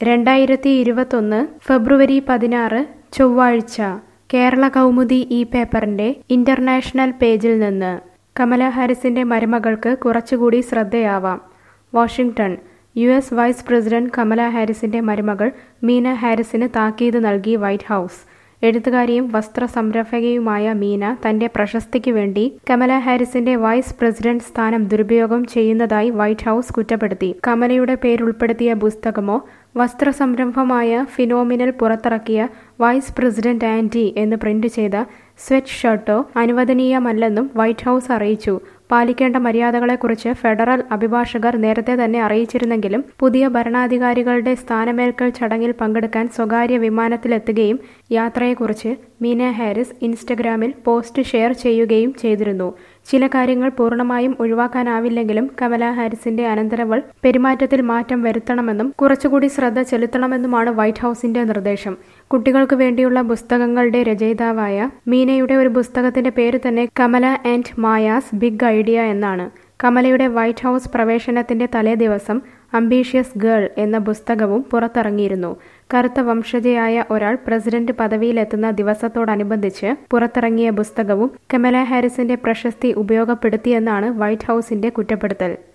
രണ്ടായിരത്തി ഇരുപത്തൊന്ന് ഫെബ്രുവരി പതിനാറ് ചൊവ്വാഴ്ച കേരള കൗമുദി ഈ പേപ്പറിന്റെ ഇന്റർനാഷണൽ പേജിൽ നിന്ന് കമല ഹാരിസിന്റെ മരുമകൾക്ക് കുറച്ചുകൂടി ശ്രദ്ധയാവാം Washington U S vice president Kamala ഹാരിസിന്റെ മരുമകൾ മീന ഹാരിസിന് താക്കീത് നൽകി വൈറ്റ് ഹൗസ് എഴുത്തുകാരിയും വസ്ത്ര സംരംഭകയുമായ മീന തന്റെ പ്രശസ്തിക്ക് വേണ്ടി കമല ഹാരിസിന്റെ വൈസ് പ്രസിഡന്റ് സ്ഥാനം ദുരുപയോഗം ചെയ്യുന്നതായി വൈറ്റ് ഹൗസ് കുറ്റപ്പെടുത്തി കമലയുടെ പേരുൾപ്പെടുത്തിയ പുസ്തകമോ വസ്ത്ര സംരംഭമായ ഫിനോമിനൽ പുറത്തിറക്കിയ വൈസ് പ്രസിഡന്റ് ആൻറ്റി എന്ന് പ്രിന്റ് ചെയ്ത സ്വെറ്റ് ഷർട്ടോ അനുവദനീയമല്ലെന്നും വൈറ്റ് ഹൗസ് അറിയിച്ചു പാലിക്കേണ്ട മര്യാദകളെക്കുറിച്ച് ഫെഡറൽ അഭിഭാഷകർ നേരത്തെ തന്നെ അറിയിച്ചിരുന്നെങ്കിലും പുതിയ ഭരണാധികാരികളുടെ സ്ഥാനമേൽക്കൽ ചടങ്ങിൽ പങ്കെടുക്കാൻ സ്വകാര്യ വിമാനത്തിലെത്തുകയും യാത്രയെക്കുറിച്ച് മീന ഹാരിസ് ഇൻസ്റ്റഗ്രാമിൽ പോസ്റ്റ് ഷെയർ ചെയ്യുകയും ചെയ്തിരുന്നു ചില കാര്യങ്ങൾ പൂർണ്ണമായും ഒഴിവാക്കാനാവില്ലെങ്കിലും കമല ഹാരിസിന്റെ അനന്തരവൾ പെരുമാറ്റത്തിൽ മാറ്റം വരുത്തണമെന്നും കുറച്ചുകൂടി ശ്രദ്ധ ചെലുത്തണമെന്നുമാണ് വൈറ്റ് ഹൗസിന്റെ നിർദ്ദേശം കുട്ടികൾക്ക് വേണ്ടിയുള്ള പുസ്തകങ്ങളുടെ രചയിതാവായ മീനയുടെ ഒരു പുസ്തകത്തിന്റെ പേര് തന്നെ Kamala and Maya's Big Idea എന്നാണ് കമലയുടെ വൈറ്റ് ഹൗസ് പ്രവേശനത്തിന്റെ തലേ ദിവസം അംബീഷ്യസ് ഗേൾ എന്ന പുസ്തകവും പുറത്തിറങ്ങിയിരുന്നു കറുത്ത വംശജയായ ഒരാൾ പ്രസിഡന്റ് പദവിയിലെത്തുന്ന ദിവസത്തോടനുബന്ധിച്ച് പുറത്തിറങ്ങിയ പുസ്തകവും കമല ഹാരിസിന്റെ പ്രശസ്തി ഉപയോഗപ്പെടുത്തിയെന്നാണ് വൈറ്റ് ഹൗസിന്റെ കുറ്റപ്പെടുത്തൽ